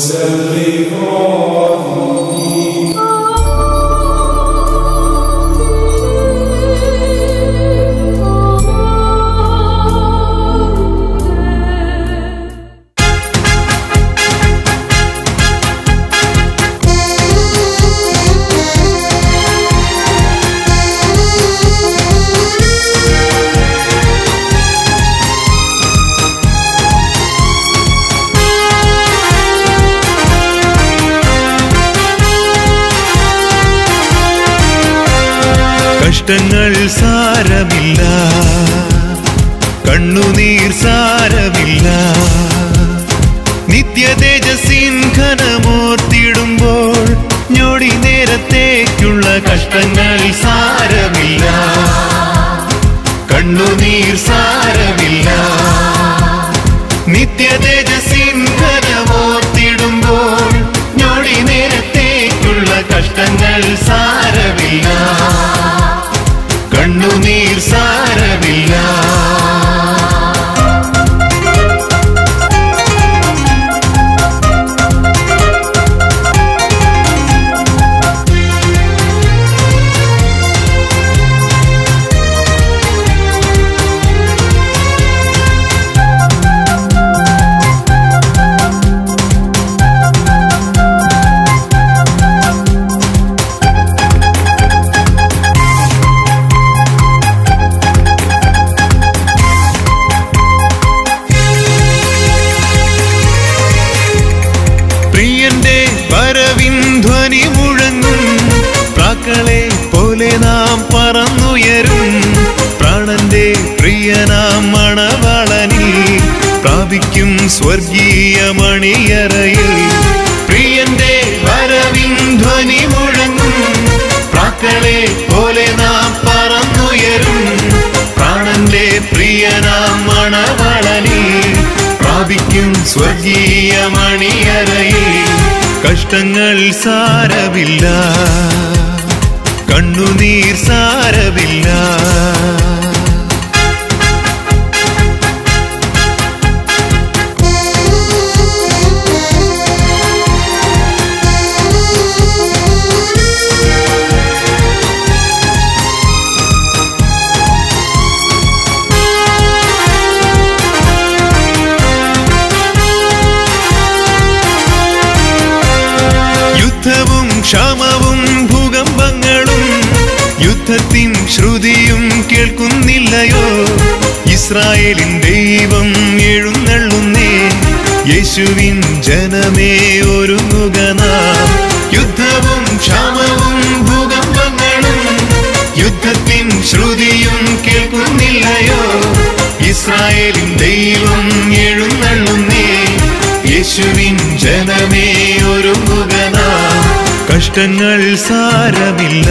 കഷ്ടങ്ങൾ സാരമില്ല കണ്ണുനീർ സാരമില്ല നിത്യ തേജസ്സിൻ ഘനമോർത്തിടുമ്പോൾ ഞൊടി നേരത്തേക്കുള്ള കഷ്ടങ്ങൾ സാരമില്ല കണ്ണുനീർ സാരമില്ല നിത്യ തേജസ്സിൻ ഘനമോർത്തിടുമ്പോൾ ഞൊടി നേരത്തേക്കുള്ള കഷ്ടങ്ങൾ സാരമില്ല കണ്ണുനീർ സാരമില്ല പ്രിയന്റെ വരവിൻ ധ്വനി മുഴങ്ങും പ്രാക്കളെ പോലെ നാം പറന്നുയരും പ്രാണന്റെ പ്രിയനാം മണവളനിൽ പ്രാപിക്കും സ്വർഗീയ മണിയറയിൽ പ്രിയന്റെ വരവിൻ ധ്വനി മുഴങ്ങും പ്രാക്കളെ പോലെ നാം പറന്നുയരും പ്രാണന്റെ പ്രിയനാം മണവളനിൽ പ്രാപിക്കും സ്വർഗീയ മണിയറയിൽ കഷ്ടങ്ങൾ സാരമില്ല കണ്ണുനീർ സാരമില്ല യുദ്ധവും ക്ഷാമവും ഭൂകമ്പങ്ങളും യുദ്ധത്തിൻ ശ്രുതിയും കേൾക്കുന്നില്ലയോ ഇസ്രായേലിൻ ദൈവം എഴുന്നള്ളുന്നേ യേശുവിൻ ജനമേ ഒരുങ്ങുക നാം യുദ്ധവും ക്ഷാമവും ഭൂകമ്പങ്ങളും യുദ്ധത്തിൻ ശ്രുതിയും കേൾക്കുന്നില്ലയോ ഇസ്രായേലിൻ ദൈവം എഴുന്നള്ളുന്നേ യേശുവിൻ ജനമേ ഒരുങ്ങുക നാം കഷ്ടങ്ങൾ സാരമില്ല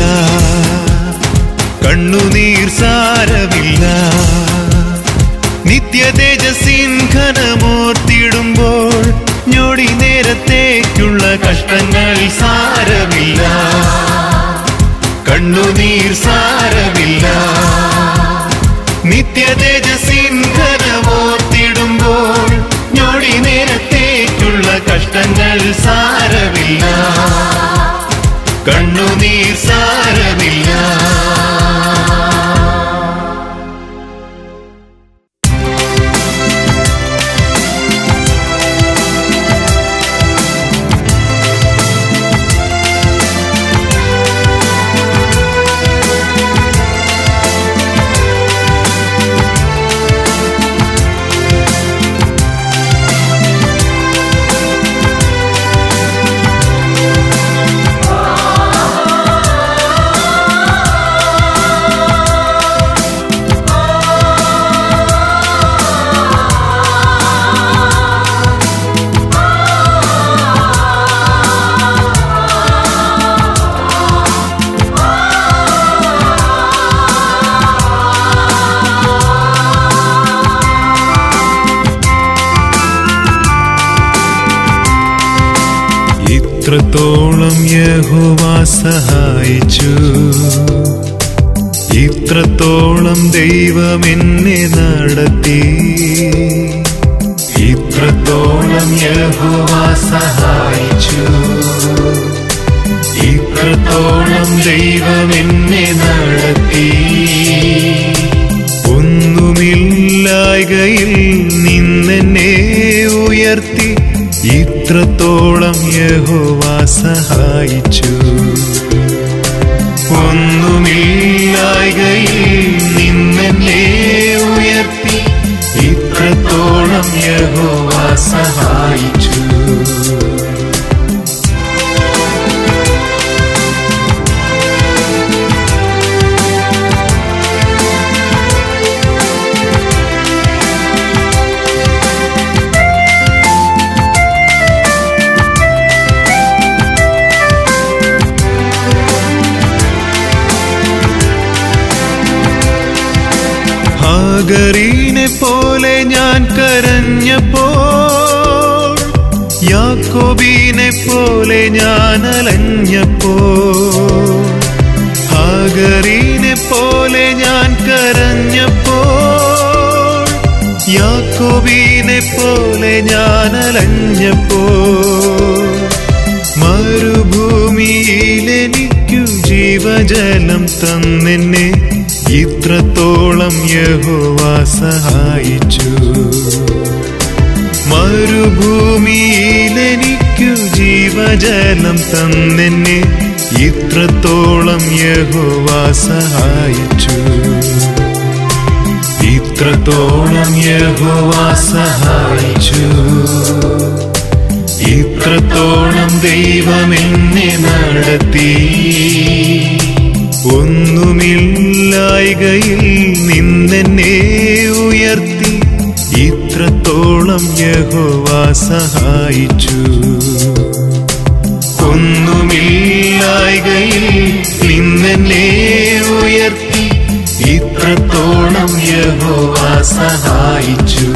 കണ്ണുനീർ സാരമില്ല നിത്യ തേജസ്സിൻ ഘനമോർത്തിടുമ്പോൾ ഞൊടി നേരത്തേക്കുള്ള കഷ്ടങ്ങൾ സാരമില്ല കണ്ണുനീർ സാരമില്ല നിത്യ തേജസ്സിൻ ഘനമോർത്തിടുമ്പോൾ ഞൊടി നേരത്തേക്കുള്ള കഷ്ടങ്ങൾ സാരമില്ല കണ്ണുനീർ സാരമില്ല ഇത്രത്തോളം യഹോവ സഹായിച്ചു ഇത്രത്തോളം ദൈവം എന്നെ നടത്തി ഇത്ര ഇത്രത്തോളം യഹോവ സഹായിച്ചു ഇത്രത്തോളം ദൈവം എന്നെ നടത്തി ഒന്നുമില്ലായ്കയിൽ നിന്നെന്നെ ഉയർത്തി ഇത്രത്തോളം യഹോവ സഹായിച്ചു ഒന്നുമില്ലായ്കയിൽ നിന്നെന്നെ ഉയർത്തി ഇത്രത്തോളം യഹോവ സഹായിച്ചു ഹാഗറീനെ പോലെ ഞാൻ കരഞ്ഞപ്പോൾ യാക്കോബീനെ പോലെ ഞാൻ അലഞ്ഞപ്പോൾ ഹാഗറീനെ പോലെ ഞാൻ കരഞ്ഞപ്പോൾ യാക്കോബീനെ പോലെ ഞാൻ അലഞ്ഞപ്പോൾ മരുഭൂമിയിലെനിക്കു ജീവജലം തന്നെന്നെ ഇത്രത്തോളം യഹോവ സഹായിച്ചു മരുഭൂമിയിലെനിക്കു ജീവജലം തന്നെന്നെ ഇത്രത്തോളം യഹോവ സഹായിച്ചു ഇത്രത്തോളം യഹോവ സഹായിച്ചു ഇത്രത്തോളം ദൈവം എന്നെ നടത്തി ഒന്നുമില്ലായ്കയിൽ നിന്നെന്നെ ഉയർത്തി ഇത്രത്തോളം യഹോവ സഹായിച്ചു ഒന്നുമില്ലായ്കയിൽ നിന്നെന്നെ ഉയർത്തി ഇത്രത്തോളം യഹോവ സഹായിച്ചു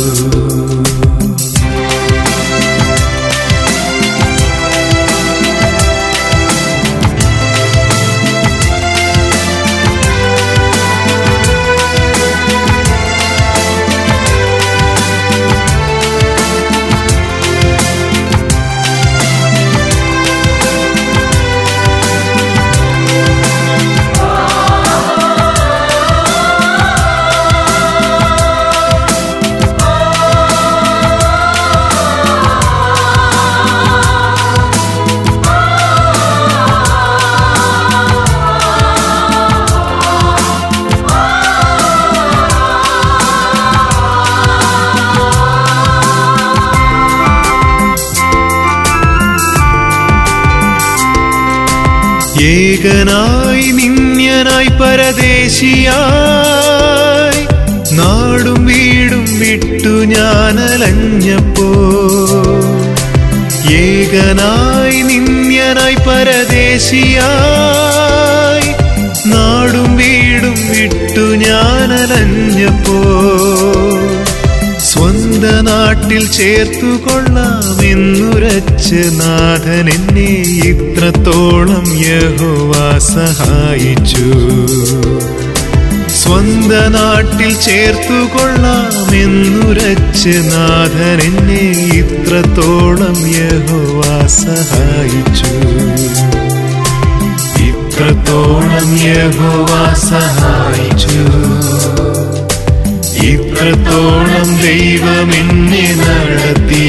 ഏകനായി നിന്യനായി പരദേശിയായി നാടും വീടും വിട്ടു ഞാൻ അലഞ്ഞപ്പോ ഏകനായി നിന്യനായി പരദേശിയായി നാടും വീടും വിട്ടു ഞാൻ അലഞ്ഞപ്പോ സ്വന്ത നാട്ടിൽ ചേർത്തു കൊള്ളാമെന്നുരച്ച് നാഥൻ എന്നെ ഇത്രത്തോളം യഹോവ സഹായിച്ചു സ്വന്ത നാട്ടിൽ ചേർത്തു കൊള്ളാമെന്നുരച്ച് നാഥൻ എന്നെ ഇത്രത്തോളം യഹോവ സഹായിച്ചു ഇത്രത്തോളം യഹോവ സഹായിച്ചു ഇത്രത്തോളം ദൈവം എന്നെ നടത്തി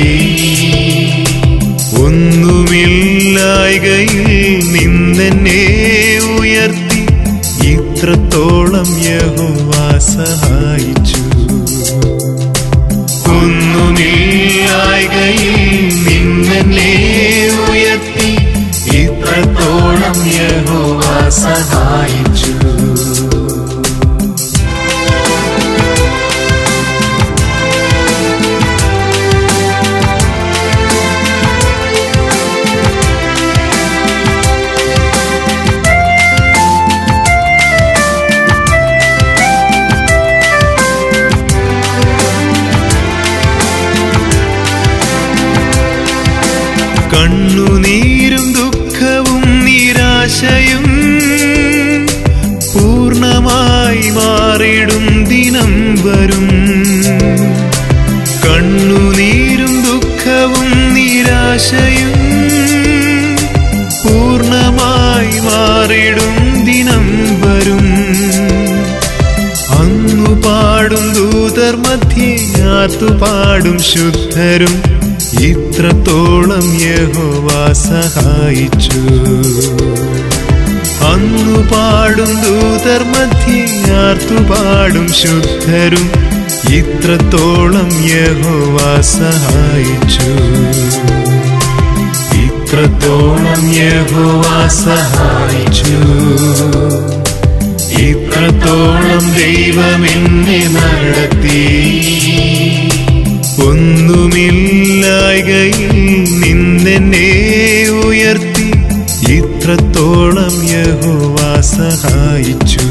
ഒന്നുമില്ലായ്കയിൽ നിന്നെന്നെ ഉയർത്തി ഇത്രത്തോളം യഹോവ സഹായിച്ചു ഒന്നുമില്ലായ്കയിൽ നിന്നെന്നെ ഉയർത്തി ഇത്രത്തോളം യഹോവ സഹായിച്ചു കണ്ണുനീരും ദുഃഖവും നിരാശയും പൂർണ്ണമായി മാറിടും ദിനം വരും കണ്ണുനീർ നിരാശയും പൂർണ്ണമായി മാറിടും ദിനം വരും അന്നു പാടും ദൂതർ മധ്യേ ആർത്തു പാടും ശുദ്ധരും ഇത്രത്തോളം യഹോവ സഹായിച്ചു അന്നു പാടും ദൂതർ മധ്യേ ആർത്തു പാടും ശുദ്ധരും ഇത്രത്തോളം യഹോവ സഹായിച്ചു ഇത്രത്തോളം യഹോവ സഹായിച്ചു ഇത്രത്തോളം ദൈവം എന്നെ നടത്തി ഒന്നുമില്ലായ്കയിൽ നിന്നെന്നെ ഉയർത്തി ഇത്രത്തോളം യഹോവ സഹായിച്ചു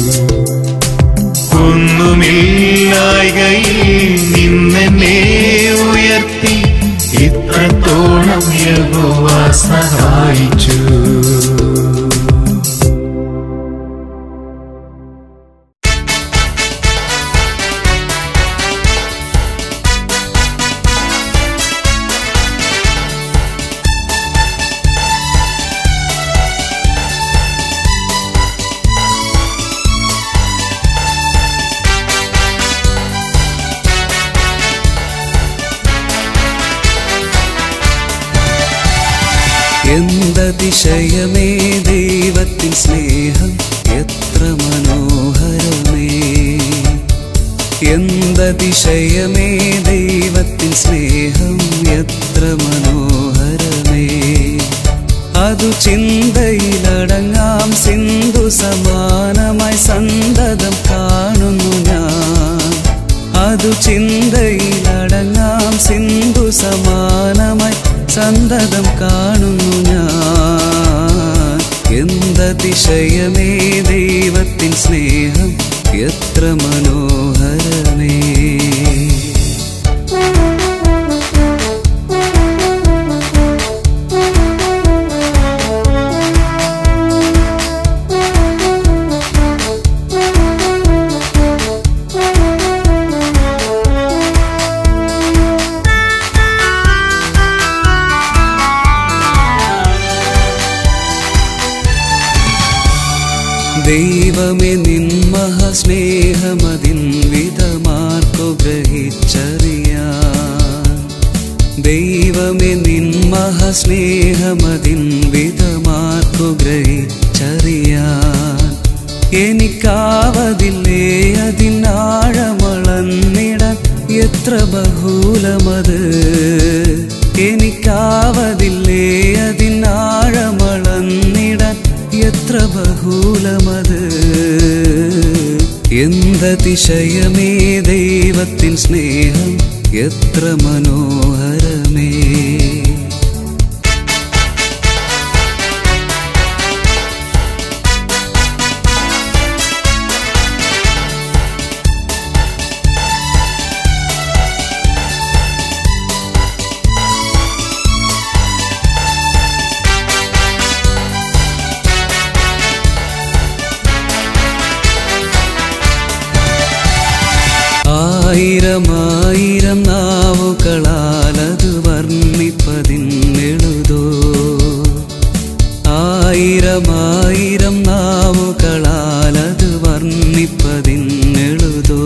ഒന്നുമില്ലായ്കയിൽ നിന്നെന്നെ ഉയർത്തി ഇത്രത്തോളം യഹോവ സഹായിച്ചു എന്തതിശയമേ ദൈവത്തിൻ സ്നേഹം എത്ര മനോഹരമേ എന്തതിശയമേ ദൈവത്തിൻ സ്നേഹം എത്ര മനോഹരമേ അതു ചിന്തയിലടങ്ങാം സിന്ധു സമാനമായി സന്തതം കാണുന്നു ഞാൻ അതു ചിന്തയിലടങ്ങാം സിന്ധു സമാനമായി സന്തതം കാണുന്നു ഞാൻ എന്തതിശയമേ ദൈവത്തിൻ സ്നേഹം എത്ര മനോഹരമേ ദൈവമേ നിൻ മഹാസ്നേഹമതിൻ വിധമാർക്കു ഗ്രഹിച്ചറിയാൻ ദൈവമേ നിൻ മഹാസ്നേഹമതിൻ വിധമാർക്കു ഗ്രഹിച്ചറിയാൻ എനിക്കാവതില്ലേ അതിനാഴമളന്നിടാൻ എത്ര ബഹൂലമത് എനിക്കാവതില്ലേ അതിനാഴമളന്നിടാൻ എത്ര ബഹൂലമത് എന്തതിശയമേ ദൈവത്തിൻ സ്നേഹം എത്ര മനോഹരമേ ആയിരമായിരം നാവുകളാലത് വർണ്ണിപ്പതിന്നെഴുതോ ആയിരമായിരം നാവുകളാലത് വർണ്ണിപ്പതിന്നെഴുതോ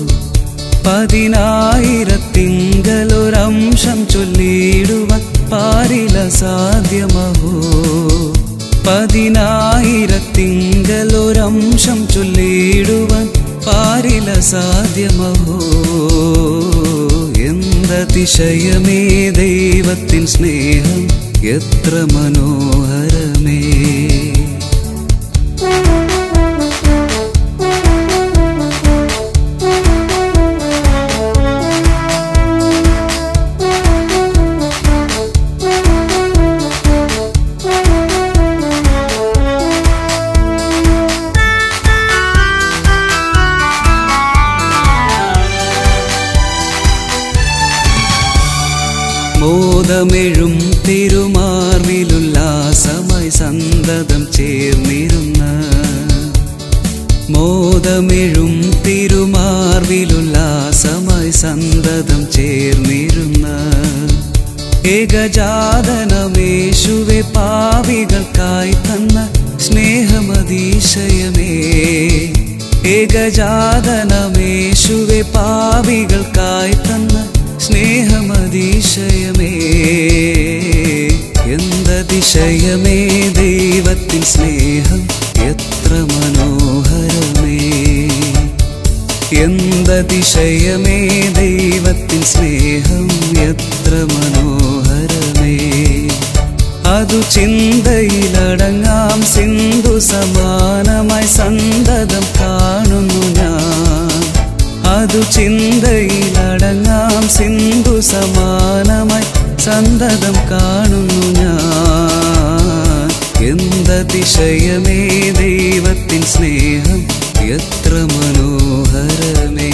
പതിനായിരത്തിങ്കലൊരംശം ചൊല്ലിയിടുവാൻ പാരില സാധ്യമഹോ പതിനായിരത്തിങ്കലൊരംശം ചൊല്ലിയിടുവാൻ പാരില സാധ്യമഹോ എന്തതിശയമേ ദൈവത്തിൻ സ്നേഹം എത്ര മനോഹരമേ മോദമെഴും തിരുമാർവിലുല്ലാസമായി സന്തതം ചേർന്നിരുന്ന മോദമെഴും തിരുമാർവിലുല്ലാസമായി സന്തതം ചേർന്നിരുന്ന ഏകജാതനമേശുവെ പാവികൾക്കായി തന്ന സ്നേഹമതീശയമേ ഏകജാതനമേശുവെ പാവികൾക്കായി തന്ന സ്നേഹമതീശയമേ എന്തതിശയമേ ദൈവത്തിൻ സ്നേഹം എത്ര മനോഹരമേ എന്തതിശയമേ ദൈവത്തിൻ സ്നേഹം എത്ര മനോഹരമേ അതു ചിന്തയിലടങ്ങാം സിന്ധു സമാനമായി സന്തതം കാണുന്നു ഞാൻ അതു ചിന്തയിലടങ്ങാം സിന്ധു സമാനമായി സന്തതം കാണുന്നു ഞാൻ എന്തതിശയമേ ദൈവത്തിൻ സ്നേഹം എത്ര മനോഹരമേ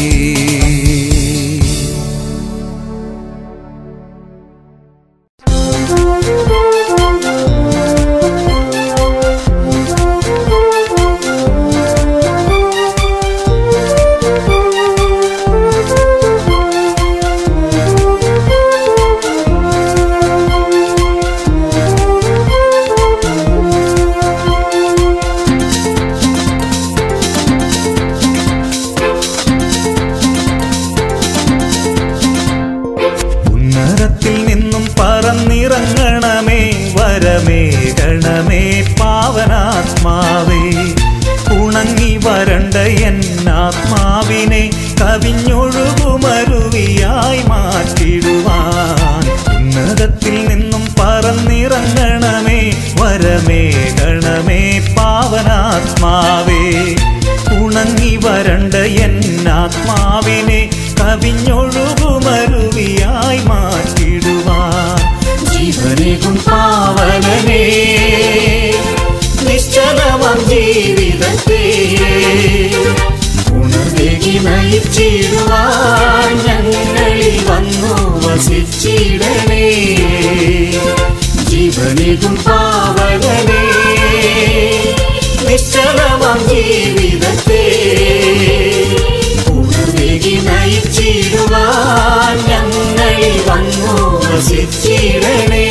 ഉന്നതത്തിൽ നിന്നും പറന്നിറങ്ങണമേ വരമേ ഗണമേ പാവനാത്മാവേ ഉണങ്ങി വരണ്ട എൻ ആത്മാവിനെ കവിഞ്ഞൊഴുകുമരുവിയായി മാറ്റിടുവാൻ ഉന്നതത്തിൽ നിന്നും പറന്നിറങ്ങണമേ വരമേ ഗണമേ പാവനാത്മാവേ ഉണങ്ങി വരണ്ട എൻ ആത്മാവിനെ കവിഞ്ഞൊഴുകുമരുവിയായി മാറ്റിടുവാൻ ജീവനേകും പാവനനേ നിശ്ചലമാം ജീവിതത്തെ ഉണർവേകി നയിച്ചിടുവാൻ ഞങ്ങളിൽ വന്നു വസിച്ചിടണേ ജീവനേകും പാവനനേ നിശ്ചലമാം ജീവിതത്തെ ഉണർവേകി നയിച്ചിടുവാൻ ഞങ്ങളിൽ വന്നു വസിച്ചിടണേ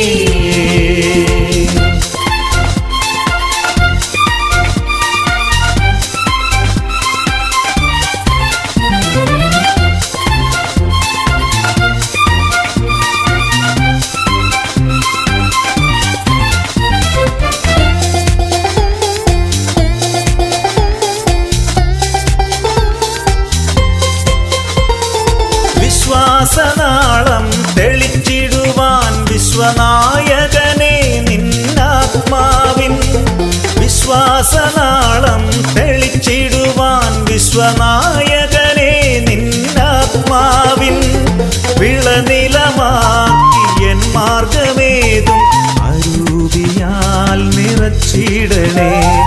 വിശ്വാസനാളം തെളിച്ചിടുവാൻ വിശ്വനായകനെ നിന്നാത്മാവിൻ വിശ്വാസനാളം തെളിച്ചിടുവാൻ വിശ്വനായകനെ നിന്നാത്മാവിൻ വിളനിലമാക്കി എൻ മാർഗമേതും അരൂപിയാൽ നിറച്ചിടണേ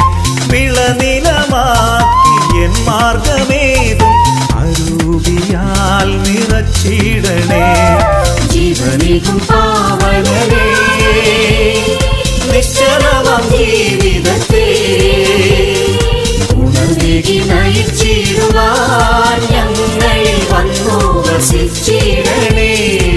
വിളനിലമാക്കി എൻ മാർഗമേതും അരൂപിയാൽ നിറച്ചിടണേ ജീവനികും പാവനരേ നിശ്ചലമാം ജീവിതത്തെ ഉണർവേകി നയിച്ചിടുവാൻ ഞങ്ങളിൽ വന്നു വസിച്ചിടണേ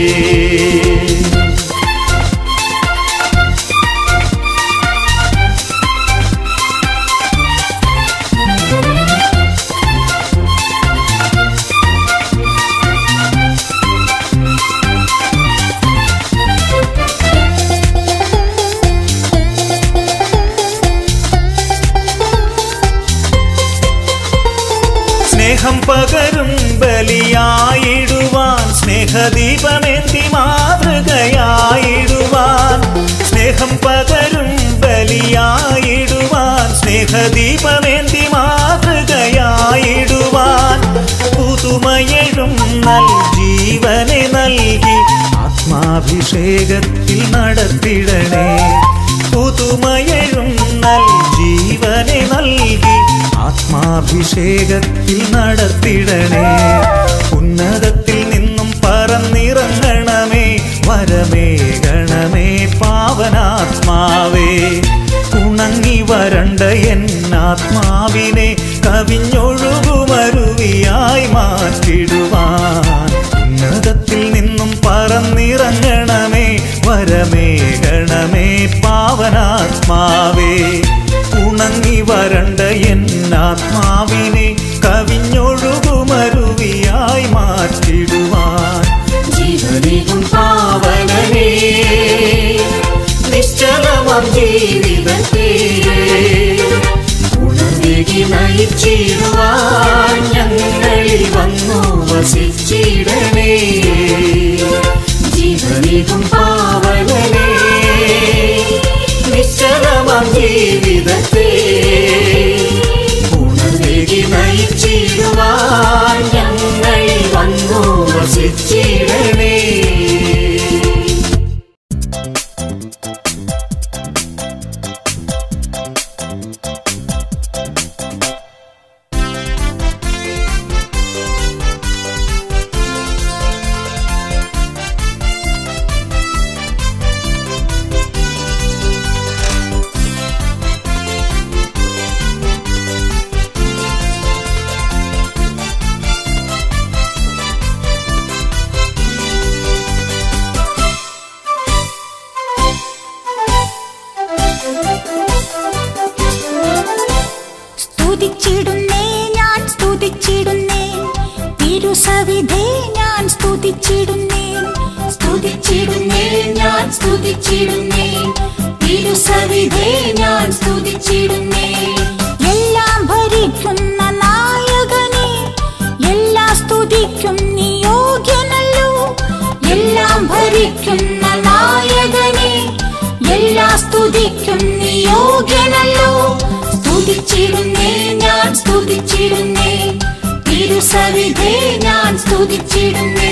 സ്നേഹം പകരും ബലിയായിടുവാൻ സ്നേഹദീപമേന്തി മാതൃകയായിടുവാൻ സ്നേഹം പകരും ബലിയായിടുവാൻ സ്നേഹദീപമേന്തി മാതൃകയായിടുവാൻ പുതുമയഴും നൽ ജീവനെ നൽകി ആത്മാഭിഷേകത്തിൽ നടത്തിടണേ പുതുമയഴും നൽ ജീവനെ നൽകി ആത്മാഭിഷേകത്തിൽ നടത്തിടണേ ഉന്നതത്തിൽ നിന്നും പറന്നിറങ്ങണമേ വരമേ ഗണമേ പാവനാത്മാവേ ഉണങ്ങി വരണ്ട എൻ ആത്മാവിനെ കവിഞ്ഞൊഴുകുമരുവിയായി മാറ്റിടുവാൻ ഉന്നതത്തിൽ നിന്നും പറന്നിറങ്ങണമേ വര വരമേകണമേ പാവനാത്മാവേ ഉണങ്ങി വരണ്ട എന്നാത്മാവിനെ കവിഞ്ഞൊഴുകുമരുവിയായി മാറ്റിടുവാൻ ജീവനികും പാവനനേ നിശ്ചലമാം ജീവിതത്തെ ഉണർവേകി നയിച്ചിടുവാൻ ഞങ്ങളിൽ വന്നു വസിച്ചിടണേ ജീവനികും പാവനനേ നിശ്ചലമാം ജീവിതത്തെ ഉണർവേകി നയിച്ചിടുവാൻ ഞങ്ങളിൽ വന്നു വസിച്ചിടണേ സ്തുതിച്ചിടുന്നേ ഞാൻ സ്തുതിച്ചിടുന്നേ തിരുസവിധേ ഞാൻ സ്തുതിച്ചിടുന്നേ സ്തുതിച്ചിടുന്നേ ഞാൻ സ്തുതിച്ചിടുന്നേ തിരുസവിധേ ഞാൻ സ്തുതിച്ചിടുന്നേ എല്ലാം ഭരിക്കുന്ന നായകനെ എല്ലാ സ്തുതിക്കും നീ യോഗ്യനല്ലോ എല്ലാം ഭരിക്കുന്ന നായകനെ എല്ലാ സ്തുതിക്കും നീ യോഗ്യനല്ലോ സ്തുതിച്ചിടുന്നേ ഞാൻ സ്തുതിച്ചിടുന്നേ തിരുസവിധേ ഞാൻ സ്തുതിച്ചിടുന്നേ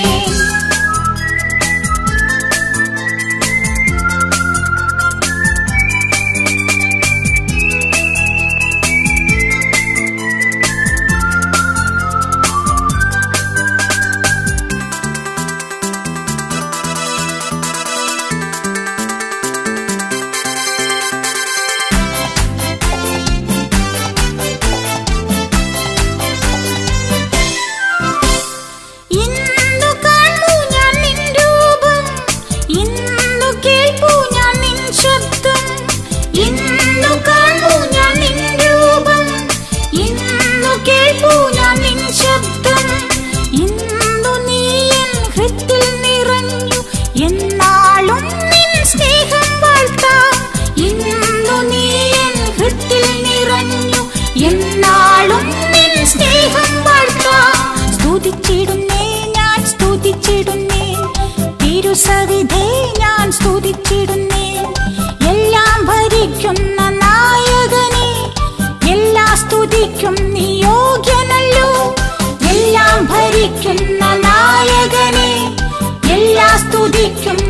ഇന്നു കാണൂ ഞാൻ നിൻ രൂപം ഇന്നു കേൾപ്പൂ ഞാൻ നിൻ ശബ്ദം ഇന്നു കാണൂ ഞാൻ നിൻ രൂപം ഇന്നു കേൾപ്പൂ ഞാൻ നിൻ ശബ്ദം ഇന്നു നീ എൻ ഹൃത്തിൽ നിറഞ്ഞു എന്നാളും നിൻ സ്നേഹം വാഴ്ത്താം ഇന്നു നീ എൻ ഹൃത്തിൽ നിറഞ്ഞു എന്നാളും നിൻ സ്നേഹം വാഴ്ത്താം സ്തുതിച്ചിടുന്നേ ഞാൻ സ്തുതിച്ചിടുന്നേ തിരുസവിധേ ഞാൻ സ്തുതിച്ചിടുന്നേ എല്ലാം ഭരിക്കുന്ന നായകനെ എല്ലാ സ്തുതിക്കും നീ യോഗ്യനല്ലോ എല്ലാം ഭരിക്കുന്ന നായകനെ എല്ലാ സ്തുതിക്കും